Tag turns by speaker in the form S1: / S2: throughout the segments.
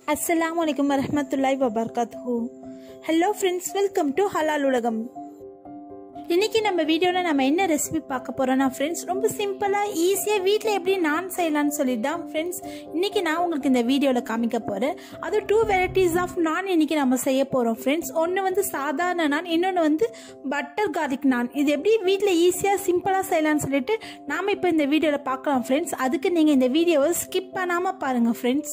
S1: அஸ்ஸலாமு அலைக்கும் வரஹ்மத்துல்லாஹி வபர்காத்துஹு hello friends welcome to Halal Ulagam இன்னைக்கு நம்ம வீடியோவில் நம்ம என்ன ரெசிபி பார்க்க போறோம்னா ஃப்ரெண்ட்ஸ் ரொம்ப சிம்பிளாக ஈஸியாக வீட்டில் எப்படி நான் செய்யலாம்னு சொல்லிட்டு தான் ஃப்ரெண்ட்ஸ் இன்னைக்கு நான் உங்களுக்கு இந்த வீடியோவில் காமிக்க போகிறேன் அது டூ வெரைட்டிஸ் ஆஃப் நான் இன்னைக்கு நம்ம செய்ய போகிறோம் ஃப்ரெண்ட்ஸ் ஒன்று வந்து சாதாரண நான் இன்னொன்று வந்து பட்டர் கார்லிக் நான் இது எப்படி வீட்டில் ஈஸியாக சிம்பிளாக செய்யலாம்னு சொல்லிட்டு நாம் இப்போ இந்த வீடியோவில் பார்க்கலாம் ஃப்ரெண்ட்ஸ் அதுக்கு நீங்கள் இந்த வீடியோவை ஸ்கிப் பண்ணாமல் பாருங்கள் ஃப்ரெண்ட்ஸ்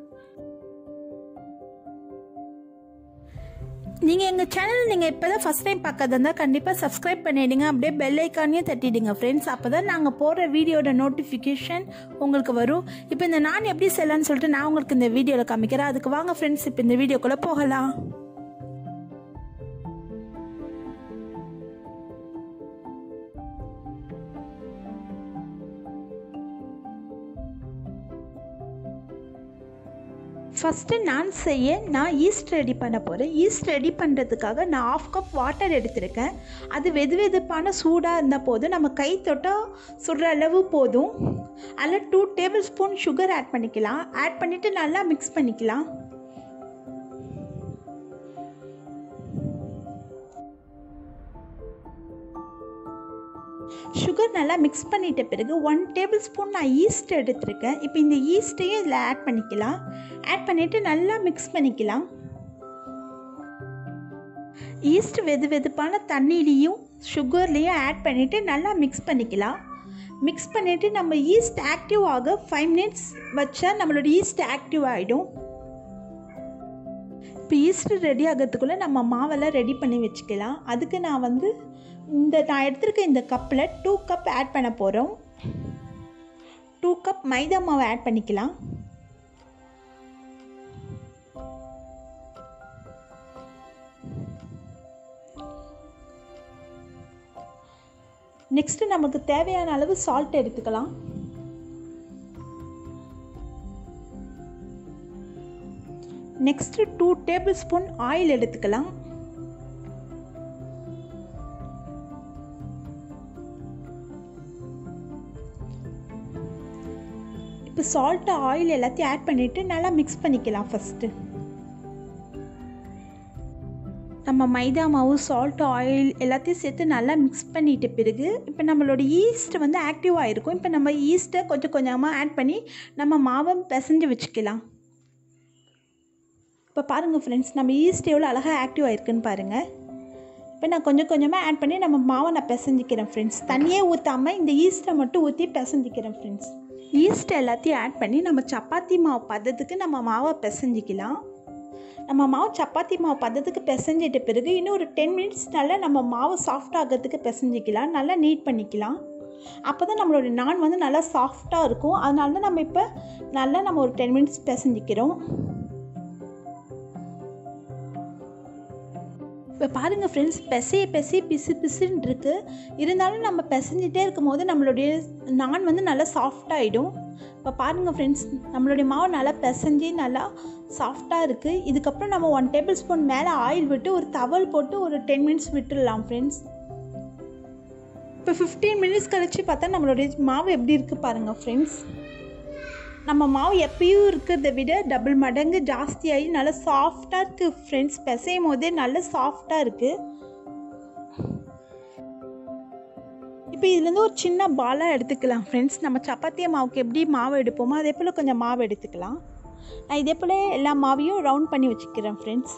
S1: நீங்கள் எங்கள் சேனல் நீங்கள் இப்போ தான் ஃபஸ்ட் டைம் பார்க்கறதா இருந்தால் கண்டிப்பாக சப்ஸ்கிரைப் பண்ணிவிடுங்க அப்படியே பெல் ஐக்கானையும் தட்டிடுங்க ஃப்ரெண்ட்ஸ் அப்போ தான் நாங்கள் போடுற வீடியோட நோட்டிஃபிகேஷன் உங்களுக்கு வரும் இப்போ இந்த நான் எப்படி செய்யலாம்னு சொல்லிட்டு நான் உங்களுக்கு இந்த வீடியோவில் காமிக்கிறேன் அதுக்கு வாங்க ஃப்ரெண்ட்ஸ் இப்போ இந்த வீடியோக்குள்ளே போகலாம் ஃபஸ்ட்டு நான் செய்ய நான் ஈஸ்ட் ரெடி பண்ண போகிறேன் ஈஸ்ட் ரெடி பண்ணுறதுக்காக நான் ஆஃப் கப் வாட்டர் எடுத்திருக்கேன் அது வெது வெதுப்பான சூடாக இருந்தால் போதும் நம்ம கை தொட்டால் சுடுற அளவு போதும் அதில் two tablespoon sugar add பண்ணிக்கலாம் ஆட் பண்ணிவிட்டு நல்லா மிக்ஸ் பண்ணிக்கலாம் சுகர் நல்லா மிக்ஸ் பண்ணிட்ட பிறகு ஒன் டேபிள் ஸ்பூன் நான் ஈஸ்ட் எடுத்திருக்கேன் இப்போ இந்த ஈஸ்ட்டையும் இதில் ஆட் பண்ணிக்கலாம் ஆட் பண்ணிவிட்டு நல்லா மிக்ஸ் பண்ணிக்கலாம் ஈஸ்ட் வெது வெதுப்பான தண்ணியிலையும் சுகர்லேயும் ஆட் பண்ணிவிட்டு நல்லா மிக்ஸ் பண்ணிக்கலாம் மிக்ஸ் பண்ணிவிட்டு நம்ம ஈஸ்ட் ஆக்டிவ் ஆக ஃபைவ் மினிட்ஸ் வச்சா நம்மளோட ஈஸ்ட் ஆக்டிவ் ஆகிடும் இப்போ ஈஸ்ட் ரெடி ஆகிறதுக்குள்ளே நம்ம மாவெல்லாம் ரெடி பண்ணி வச்சுக்கலாம் அதுக்கு நான் வந்து இந்த நான் எடுத்திருக்க இந்த கப்பில் டூ கப் ஆட் பண்ண போகிறோம் டூ கப் மைதா மாவு ஆட் பண்ணிக்கலாம் நெக்ஸ்ட்டு நமக்கு தேவையான அளவு சால்ட் எடுத்துக்கலாம் next two tablespoon oil எடுத்துக்கலாம் இப்போ சால்ட்டு ஆயில் எல்லாத்தையும் ஆட் பண்ணிவிட்டு நல்லா மிக்ஸ் பண்ணிக்கலாம் ஃபஸ்ட்டு நம்ம மைதா மாவு சால்ட் ஆயில் எல்லாத்தையும் சேர்த்து நல்லா மிக்ஸ் பண்ணிட்ட பிறகு இப்போ நம்மளோட ஈஸ்ட் வந்து ஆக்டிவ் ஆகிருக்கும் இப்போ நம்ம ஈஸ்ட்டை கொஞ்சம் கொஞ்சமாக ஆட் பண்ணி நம்ம மாவை பிசைஞ்சு வச்சுக்கலாம் இப்போ பாருங்கள் ஃப்ரெண்ட்ஸ் நம்ம ஈஸ்ட் எவ்வளோ அழகாக ஆக்டிவ் ஆகிருக்குன்னு பாருங்கள் இப்போ நான் கொஞ்சம் கொஞ்சமாக ஆட் பண்ணி நம்ம மாவை நான் பிசைஞ்சிக்கிறேன் ஃப்ரெண்ட்ஸ் தண்ணியே ஊற்றாமல் இந்த ஈஸ்ட்டை மட்டும் ஊற்றி பிசைஞ்சிக்கிறேன் ஃப்ரெண்ட்ஸ் ஈஸ்ட் எல்லாத்தையும் ஆட் பண்ணி நம்ம சப்பாத்தி மாவு பதத்துக்கு நம்ம மாவை பிசைஞ்சிக்கலாம் நம்ம மாவு சப்பாத்தி மாவு பதத்துக்கு பிசைஞ்சிட்ட பிறகு இன்னும் ஒரு டென் மினிட்ஸ் நல்லா நம்ம மாவு சாஃப்ட் ஆகிறதுக்கு பிசைஞ்சிக்கலாம் நல்லா நீட் பண்ணிக்கலாம் அப்போ தான் நம்மளோட நான் வந்து நல்லா சாஃப்டாக இருக்கும் அதனால தான் நம்ம இப்போ நல்லா நம்ம ஒரு டென் மினிட்ஸ் பிசைஞ்சிக்கிறோம் இப்போ பாருங்கள் ஃப்ரெண்ட்ஸ் பெசைய பெசைய பிசு பிசுன்னு இருக்குது இருந்தாலும் நம்ம பிசைஞ்சிட்டே இருக்கும் போது நம்மளுடைய நான் வந்து நல்லா சாஃப்டாகிடும் இப்போ பாருங்கள் ஃப்ரெண்ட்ஸ் நம்மளுடைய மாவு நல்லா பிசைஞ்சு நல்லா சாஃப்டாக இருக்குது இதுக்கப்புறம் நம்ம ஒன் டேபிள் ஸ்பூன் மேலே ஆயில் விட்டு ஒரு தவல் போட்டு ஒரு டென் மினிட்ஸ் விட்டுடலாம் ஃப்ரெண்ட்ஸ் இப்போ ஃபிஃப்டீன் மினிட்ஸ் கழித்து பார்த்தா நம்மளுடைய மாவு எப்படி இருக்குது பாருங்கள் ஃப்ரெண்ட்ஸ் நம்ம மாவு எப்பயும் இருக்கிறத விட டபுள் மடங்கு ஜாஸ்தியாகி நல்லா சாஃப்டாக இருக்குது ஃப்ரெண்ட்ஸ் பிசையும் போதே நல்ல சாஃப்டாக இருக்குது இப்போ இதுலேருந்து ஒரு சின்ன பாலாக எடுத்துக்கலாம் ஃப்ரெண்ட்ஸ் நம்ம சப்பாத்திய மாவுக்கு எப்படி மாவு எடுப்போமோ அதே போல் கொஞ்சம் மாவு எடுத்துக்கலாம் நான் இதே போல் எல்லா மாவையும் ரவுண்ட் பண்ணி வச்சுக்கிறேன் ஃப்ரெண்ட்ஸ்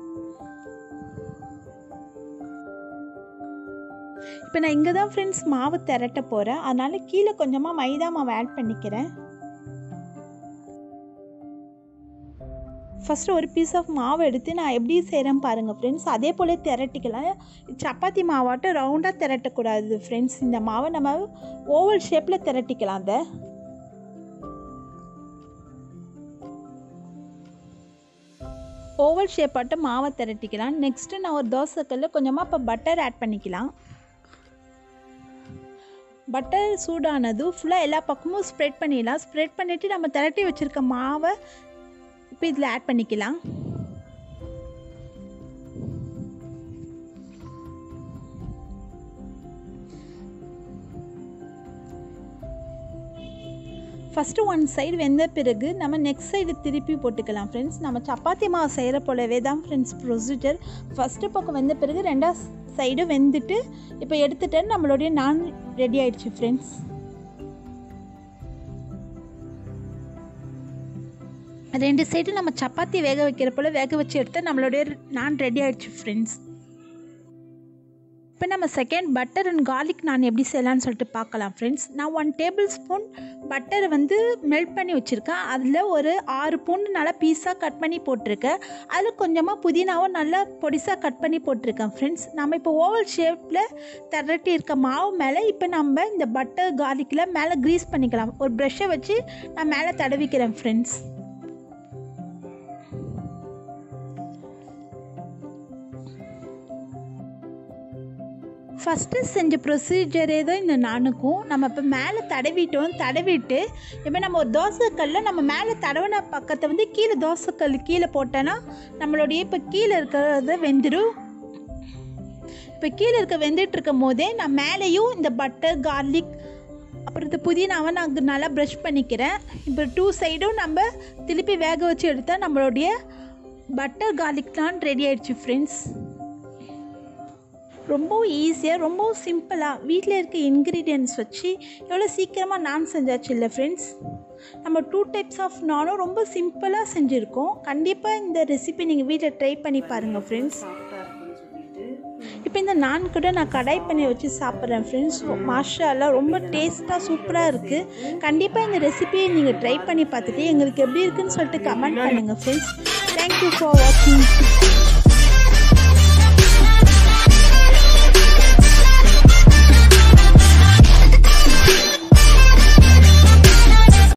S1: இப்போ நான் இங்கே தான் ஃப்ரெண்ட்ஸ் மாவு திரட்ட போகிறேன் அதனால் கீழே கொஞ்சமாக மைதா மாவு ஆட் பண்ணிக்கிறேன் ஃபஸ்ட்டு ஒரு பீஸ் ஆஃப் மாவு எடுத்து நான் எப்படி செய்கிறேன் பாருங்கள் ஃப்ரெண்ட்ஸ் அதே போல் திரட்டிக்கலாம் சப்பாத்தி மாவாட்டம் ரவுண்டாக திரட்டக்கூடாது ஃப்ரெண்ட்ஸ் இந்த மாவை நம்ம ஓவல் ஷேப்பில் திரட்டிக்கலாம் அதை ஓவல் ஷேப்பாட்டம் மாவை திரட்டிக்கலாம் நெக்ஸ்ட்டு நான் ஒரு தோசைக்கல்ல கொஞ்சமாக இப்போ பட்டர் ஆட் பண்ணிக்கலாம் பட்டர் சூடானது ஃபுல்லாக எல்லா பக்கமும் ஸ்ப்ரெட் பண்ணிடலாம் ஸ்ப்ரெட் பண்ணிவிட்டு நம்ம திரட்டி வச்சுருக்க மாவை இப்போ இதில் ஆட் பண்ணிக்கலாம் ஃபஸ்ட்டு ஒன் சைடு வெந்த பிறகு நம்ம நெக்ஸ்ட் சைடு திருப்பி போட்டுக்கலாம் ஃப்ரெண்ட்ஸ் நம்ம சப்பாத்தி மாவு செய்கிற போலவே தான் ஃப்ரெண்ட்ஸ் ப்ரொசீஜர் ஃபஸ்ட்டு பக்கம் வெந்த பிறகு ரெண்டாவது சைடு வெந்துட்டு இப்போ எடுத்துட்டு நம்மளுடைய நான் ரெடி ஆயிடுச்சு ஃப்ரெண்ட்ஸ் ரெண்டு சைடு நம்ம சப்பாத்தி வேக வைக்கிற போல் வேக வச்சு எடுத்து நம்மளுடைய நான் ரெடி ஆயிடுச்சு ஃப்ரெண்ட்ஸ் இப்போ நம்ம செகண்ட் பட்டர் அண்ட் garlic நான் எப்படி செய்யலாம்னு சொல்லிட்டு பார்க்கலாம் ஃப்ரெண்ட்ஸ் நான் ஒன் டேபிள் ஸ்பூன் பட்டரை வந்து மெல்ட் பண்ணி வச்சுருக்கேன் அதில் ஒரு ஆறு பூண்டு நல்லா பீஸாக கட் பண்ணி போட்டிருக்கேன் அதில் கொஞ்சமாக புதினாவும் நல்லா பொடிசாக கட் பண்ணி போட்டிருக்கேன் ஃப்ரெண்ட்ஸ் நம்ம இப்போ ஓவல் ஷேப்பில் திரட்டி இருக்க மாவு மேலே இப்போ நம்ம இந்த பட்டர் கார்லிக்கில் மேலே க்ரீஸ் பண்ணிக்கலாம் ஒரு ப்ரெஷ்ஷை வச்சு நான் மேலே தடவிக்கிறேன் ஃப்ரெண்ட்ஸ் ஃபஸ்ட்டு செஞ்ச ப்ரொசீஜரே தான் இந்த நானுக்கும் நம்ம இப்போ மேலே தடவிட்டோம் தடவிட்டு இப்போ நம்ம ஒரு தோசைக்கல்ல நம்ம மேலே தடவின பக்கத்தை வந்து கீழே தோசைக்கல் கீழே போட்டோன்னா நம்மளுடைய இப்போ கீழே இருக்கிறத வெந்துடும் இப்போ கீழே இருக்க வெந்துட்டு இருக்கும் போதே நான் மேலேயும் இந்த பட்டர் கார்லிக் அப்புறம் இந்த புதினாவை நான் நல்லா ப்ரஷ் பண்ணிக்கிறேன் இப்போ டூ சைடும் நம்ம திருப்பி வேக வச்சு எடுத்தால் நம்மளுடைய பட்டர் கார்லிக்லாம் ரெடி ஆயிடுச்சு ஃப்ரெண்ட்ஸ் ரொம்ப ஈஸியாக ரொம்ப சிம்பிளாக வீட்டில் இருக்க இன்க்ரீடியன்ஸ் வச்சு எவ்வளோ சீக்கிரமாக நான் செஞ்சாச்சு இல்லை ஃப்ரெண்ட்ஸ் நம்ம டூ டைப்ஸ் ஆஃப் நானும் ரொம்ப சிம்பிளாக செஞ்சுருக்கோம் கண்டிப்பாக இந்த ரெசிபி நீங்கள் வீட்டில் ட்ரை பண்ணி பாருங்கள் ஃப்ரெண்ட்ஸ்
S2: சாஃப்டாக இருக்குன்னு சொல்லிட்டு
S1: இப்போ இந்த நான் கூட நான் கடாய் பண்ணி வச்சு சாப்பிட்றேன் ஃப்ரெண்ட்ஸ் மாஷாலாம் ரொம்ப டேஸ்ட்டாக சூப்பராக இருக்குது கண்டிப்பாக இந்த ரெசிபியை நீங்கள் ட்ரை பண்ணி பார்த்துட்டு எங்களுக்கு எப்படி இருக்குன்னு சொல்லிட்டு கமெண்ட் பண்ணுங்கள் ஃப்ரெண்ட்ஸ் தேங்க்யூ ஃபார் வாட்சிங்